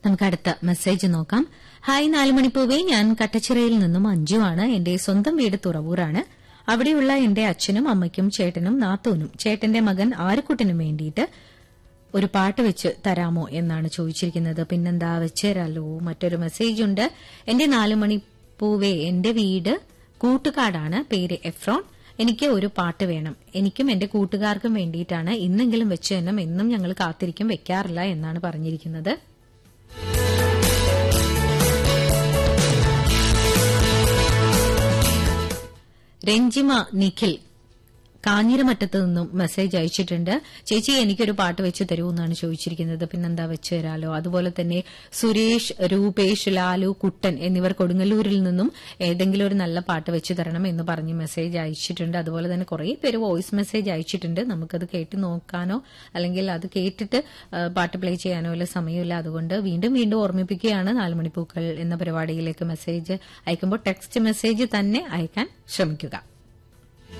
നമുക്ക് അടുത്ത മെസ്സേജ് നോക്കാം ഹായ് നാലുമണിപ്പൂവേ ഞാൻ കട്ടച്ചിറയിൽ നിന്നും അഞ്ജുവാണ് എന്റെ സ്വന്തം വീട് തുറവൂറാണ് അവിടെയുള്ള എന്റെ അച്ഛനും അമ്മയ്ക്കും ചേട്ടനും നാത്തൂനും ചേട്ടന്റെ മകൻ ആരുക്കുട്ടിനും വേണ്ടിയിട്ട് ഒരു പാട്ട് വെച്ച് തരാമോ എന്നാണ് ചോദിച്ചിരിക്കുന്നത് പിന്നെന്താ വെച്ചേരാലോ മറ്റൊരു മെസ്സേജ് ഉണ്ട് എന്റെ നാലുമണി പൂവേ എന്റെ വീട് കൂട്ടുകാടാണ് പേര് എഫ്രോൺ എനിക്ക് ഒരു പാട്ട് വേണം എനിക്കും എന്റെ കൂട്ടുകാർക്കും വേണ്ടിയിട്ടാണ് ഇന്നെങ്കിലും വെച്ച് തന്നെ എന്നും ഞങ്ങൾ കാത്തിരിക്കും വെക്കാറില്ല എന്നാണ് പറഞ്ഞിരിക്കുന്നത് രഞ്ജിമ നിഖിൽ കാഞ്ഞിരമറ്റത്ത് നിന്നും മെസ്സേജ് അയച്ചിട്ടുണ്ട് ചേച്ചി എനിക്കൊരു പാട്ട് വെച്ച് തരൂ എന്നാണ് ചോദിച്ചിരിക്കുന്നത് പിന്നെന്താ വെച്ച് തരാലോ അതുപോലെ തന്നെ സുരേഷ് രൂപേഷ് ലാലു കുട്ടൻ എന്നിവർ കൊടുങ്ങല്ലൂരിൽ നിന്നും ഏതെങ്കിലും ഒരു നല്ല പാട്ട് വെച്ച് തരണം എന്ന് പറഞ്ഞ് മെസ്സേജ് അയച്ചിട്ടുണ്ട് അതുപോലെ തന്നെ കുറേ പേര് വോയിസ് മെസ്സേജ് അയച്ചിട്ടുണ്ട് നമുക്കത് കേട്ട് നോക്കാനോ അല്ലെങ്കിൽ അത് കേട്ടിട്ട് ആ, പാട്ട് പ്ലേ ചെയ്യാനോ ഉള്ള സമയമില്ല അതുകൊണ്ട് വീണ്ടും വീണ്ടും ഓർമ്മിപ്പിക്കുകയാണ് നാലുമണിപ്പൂക്കൾ എന്ന പരിപാടിയിലേക്ക് മെസ്സേജ് അയക്കുമ്പോൾ ടെക്സ്റ്റ് മെസ്സേജ് തന്നെ അയക്കാൻ ശ്രമിക്കുക